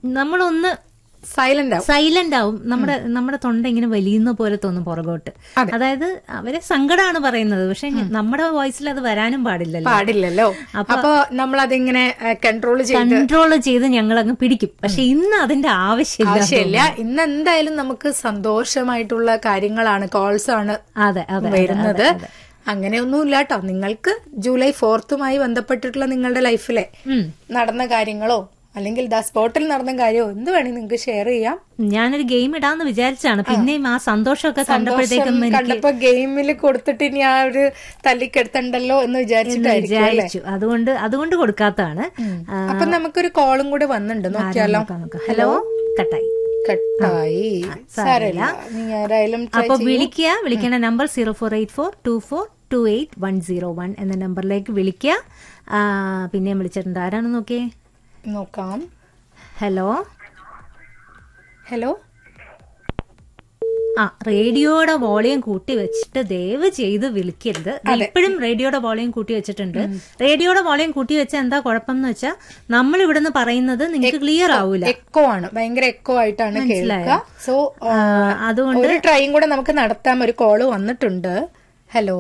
നമ്മളൊന്ന് സൈലന്റ് ആവും സൈലന്റ് ആവും നമ്മുടെ നമ്മുടെ തൊണ്ട ഇങ്ങനെ വലിയുന്ന പോലെ തോന്നും പുറകോട്ട് അതെ. അതായത് അവരെ സങ്കടമാണ് പറയുന്നത് പക്ഷെ നമ്മുടെ വോയിസിൽ അത് വരാനും പാടില്ലല്ലോ പാടില്ലല്ലോ അപ്പൊ നമ്മൾ അതിങ്ങനെ കൺട്രോൾ ചെയ്ത് കൺട്രോൾ ചെയ്ത് ഞങ്ങൾ അങ്ങ് പിടിക്കും പക്ഷെ ഇന്ന് അതിന്റെ ആവശ്യമില്ല ആവശ്യമില്ല ഇന്ന് എന്തായാലും നമുക്ക് സന്തോഷമായിട്ടുള്ള കാര്യങ്ങളാണ് കോൾസ് ആണ് അതെ അതെ വരുന്നത് അങ്ങനെയൊന്നുമില്ല കേട്ടോ നിങ്ങൾക്ക് ജൂലൈ ഫോർത്തുമായി ബന്ധപ്പെട്ടിട്ടുള്ള നിങ്ങളുടെ ലൈഫിലെ ഉം. നടന്ന കാര്യങ്ങളോ അല്ലെങ്കിൽ ദാ സ്പോട്ടിൽ നടന്ന കാര്യമോ എന്ത് വേണമെങ്കിൽ നിങ്ങൾക്ക് ഷെയർ ചെയ്യാം ഞാനൊരു ഗെയിം ഇടാന്ന് വിചാരിച്ചാണ് പിന്നെയും ആ സന്തോഷമൊക്കെ കണ്ടപ്പോഴത്തേക്കും എനിക്ക് കണ്ടപ്പോ ഗെയിമിൽ കൊടുത്തിട്ട് ഇനി ആ ഒരു തല്ലിക്കെടുത്തണ്ടല്ലോ എന്ന് വിചാരിച്ചിട്ടായിരിക്കും അല്ലേ വിചാരിച്ചു അതുകൊണ്ട് അതുകൊണ്ട് കൊടുക്കാത്തതാണ് ആ, അപ്പൊ നമുക്കൊരു കോളും കൂടെ വന്നിട്ടുണ്ട് നോക്കിയാലോ നോക്കാം, നോക്കാം. ഹലോ കട്ടായി കട്ടായി സാരമില്ല നീ ആരായാലും try അപ്പൊ ചെയ്യൂ. വിളിക്കുക വിളിക്കേണ്ട number zero four eight four two four two eight one zero one എന്ന നമ്പറിലേക്ക് വിളിക്കുക ആ, പിന്നെയും വിളിച്ചിട്ടുണ്ട് ആരാണ് നോക്കിയേ നോക്കാം ഹലോ ഹലോ ആ റേഡിയോയുടെ വോളിയം കൂട്ടി വെച്ചിട്ട് ദയവ് ചെയ്ത് വിളിക്കരുത് ഇപ്പോഴും റേഡിയോയുടെ വോളിയം കൂട്ടി വെച്ചിട്ടുണ്ട് റേഡിയോയുടെ വോളിയം കൂട്ടി വെച്ചാൽ എന്താ കുഴപ്പം എന്ന് വെച്ചാൽ നമ്മൾ ഇവിടുന്ന് പറയുന്നത് നിങ്ങൾക്ക് ക്ലിയർ ആവൂല എക്കോ ആണ് ഭയങ്കര എക്കോ ആയിട്ടാണ് കേൾക്കുക സോ ആ, അതുകൊണ്ട് ഒരു ട്രൈയും കൂടെ നമുക്ക് നടത്താം ഒരു കോള് വന്നിട്ടുണ്ട് ഹലോ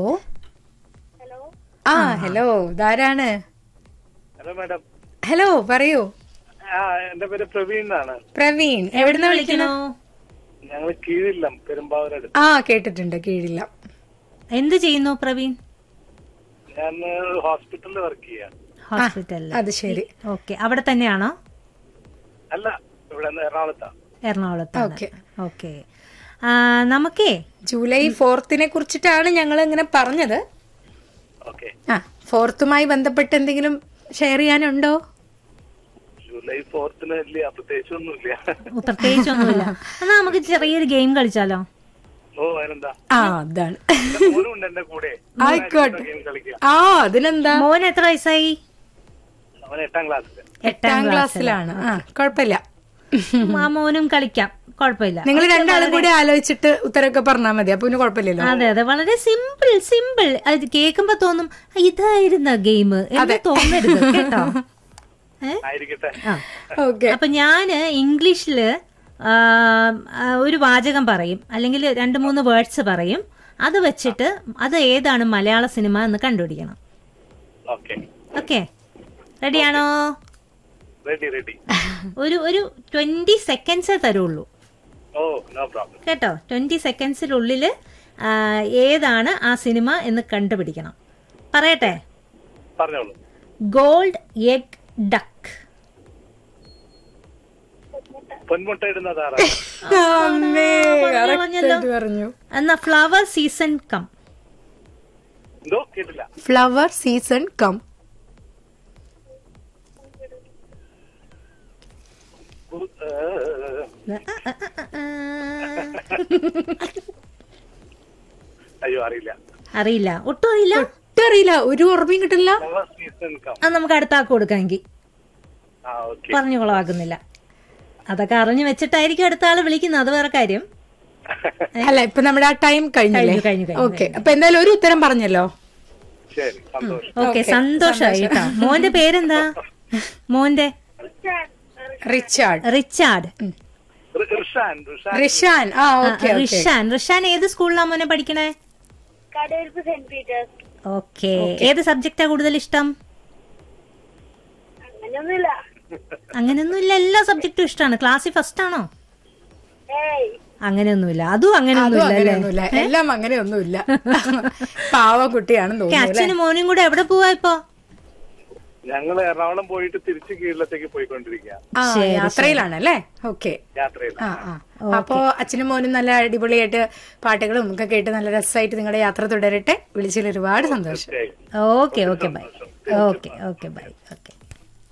ആ ഹലോ ഇതാരാണ് ഹലോ മാഡം ഹലോ പറയൂ ആ എന്റെ പേര് പ്രവീൺ എന്നാണ് പ്രവീൺ എവിടുന്ന വിളിക്കണോ ഞങ്ങൾ കീഴില്ലം പെരുമ്പാവൂരടുത്ത് ആ കേട്ടിട്ടുണ്ട് കീഴില്ല എന്ത് ചെയ്യുന്നു പ്രവീൺ ഞാൻ ഹോസ്പിറ്റലിൽ വർക്ക് ചെയ്യാം ഹോസ്പിറ്റലിൽ അത് ശരി ഓക്കെ അവിടെ തന്നെയാണോ അല്ല ഇവിടെ നിന്ന് എറണാകുളത്താ എറണാകുളത്ത് ഓക്കെ ഓക്കെ നമുക്കേ ജൂലൈ ഫോർത്തിനെ കുറിച്ചിട്ടാണ് ഞങ്ങൾ ഇങ്ങനെ പറഞ്ഞത് ഓക്കെ ആ ഫോർത്തുമായി ബന്ധപ്പെട്ട് എന്തെങ്കിലും ഷെയർ ചെയ്യാനുണ്ടോ ജൂലൈ ഫോർത്തിന് ഇല്ല പ്രത്യേകിച്ചൊന്നുമില്ല പ്രത്യേകിച്ചൊന്നുമില്ല എന്നാ നമുക്ക് ചെറിയൊരു ഗെയിം കളിച്ചാലോ ഓ അതിനെന്താ ആ അതാണ് എന്റെ മോനും ഉണ്ട് എന്റെ കൂടെ ആയിക്കോട്ടെ ഗെയിം കളിക്കുക ആ അതിനെന്താ മോൻ എത്ര വയസ്സായി അവൻ എട്ടാം ക്ലാസ്സിൽ എട്ടാം ക്ലാസ്സിലാണ് ആ കുഴപ്പമില്ല ആ മോനും കളിക്കാം കുഴപ്പമില്ല നിങ്ങൾ രണ്ടാളും കൂടി ആലോചിച്ചിട്ട് ഉത്തരമൊക്കെ പറഞ്ഞാൽ മതി അപ്പൊ പിന്നെ കുഴപ്പമില്ലല്ലോ അതെ അതെ വളരെ സിമ്പിൾ സിമ്പിൾ അത് കേൾക്കുമ്പോ തോന്നും "ആ, ഇതായിരുന്ന ഗെയിം എന്ന് തോന്നരുത് കേട്ടോ ഏ? ആയിരിക്കട്ടെ ആ ഓക്കെ അപ്പൊ ഞാന് ഇംഗ്ലീഷില് ആ, ആ, ഒരു വാചകം പറയും അല്ലെങ്കിൽ രണ്ട് മൂന്ന് വേർഡ്സ് പറയും അത് വെച്ചിട്ട് അത് ഏതാണ് മലയാള സിനിമ എന്ന് കണ്ടുപിടിക്കണം ഓക്കെ ഓക്കെ റെഡിയാണോ റെഡി റെഡി ഒരു ഒരു ട്വന്റി സെക്കൻഡ്സേ തരുള്ളൂ ഓ നോ പ്രോബ്ലം കേട്ടോ ട്വന്റി സെക്കൻഡ്സിനുള്ളിൽ ഏതാണ് ആ സിനിമ എന്ന് കണ്ടുപിടിക്കണം പറയട്ടെ പറഞ്ഞോളൂ ഗോൾഡ് എഗ് ഡക്ക് പൊന്മുട്ട ഇടുന്നതാറാ അമ്മേ പറഞ്ഞല്ലോ, correct ആയിട്ട് പറഞ്ഞു എന്നാ ഫ്ലവർ സീസൺ കം എന്തോ കേട്ടില്ല ഫ്ലവർ സീസൺ കം ഉ- ഏ, അയ്യോ അറിയില്ല അറിയില്ല ഒട്ടും അറിയില്ല അറിയില്ല ഒരു ഓർമ്മയും കിട്ടില്ല ഫ്ലവർ സീസൺ കം അത് നമുക്ക് അടുത്ത ആൾക്ക് കൊടുക്കാമെങ്കിൽ ആ ഓക്കെ പറഞ്ഞു കൊളവാക്കുന്നില്ല അതൊക്കെ അറിഞ്ഞു വെച്ചിട്ടായിരിക്കും അടുത്ത ആള് വിളിക്കുന്നത് അത് വേറെ കാര്യം അല്ല ഇപ്പൊ നമ്മുടെ ആ ടൈം കഴിഞ്ഞില്ലേ കഴിഞ്ഞു, കഴിഞ്ഞു, കഴിഞ്ഞു, ഓക്കെ അപ്പൊ എന്തായാലും ഒരു ഉത്തരം പറഞ്ഞല്ലോ ശരി സന്തോഷം ഓക്കെ സന്തോഷമായി കേട്ടോ മോന്റെ പേരെന്താ മോന്റെ റിച്ചാർഡ് റിച്ചാർഡ് റി- റിഷാൻ റിഷാൻ റിഷാൻ ആ ഓക്കെ റിഷാൻ റിഷാൻ ഏത് സ്കൂളിലാ മോനെ പഠിക്കണേ കടൂർപ്പ് സെന്റ് പീറ്റേഴ്സ് ഓക്കെ ഏത് സബ്ജക്റ്റാ കൂടുതൽ ഇഷ്ടം അങ്ങനെയൊന്നുമില്ല അങ്ങനെയൊന്നുമില്ല എല്ലാ സബ്ജക്റ്റും ഇഷ്ടമാണ് ക്ലാസ്സിൽ ഫസ്റ്റ് ആണോ ഏയ് അങ്ങനെയൊന്നുമില്ല അതും അതും അങ്ങനെയൊന്നുമില്ല അല്ലേ അങ്ങനെയൊന്നുമില്ല എല്ലാം അങ്ങനെയൊന്നുമില്ല പാവ കുട്ടിയാണെന്ന് ഓക്കെ, തോന്നുന്നു അച്ഛനും മോനും കൂടെ എവിടെ പോവാ ഇപ്പൊ ഞങ്ങൾ എറണാകുളം പോയിട്ട് തിരിച്ച് കീഴിലത്തേക്ക് പോയിക്കൊണ്ടിരിക്കുക ആ യാത്രയിലാണ് അല്ലേ ഓക്കെ യാത്രയിൽ ആ ആ അപ്പോ അച്ഛനും മോനും നല്ല അടിപൊളിയായിട്ട് പാട്ടുകളും ഒക്കെ കേട്ട് നല്ല രസമായിട്ട് നിങ്ങളുടെ യാത്ര തുടരട്ടെ വിളിച്ചതിൽ ഒരുപാട് സന്തോഷം ശരി okay okay bye okay okay bye okay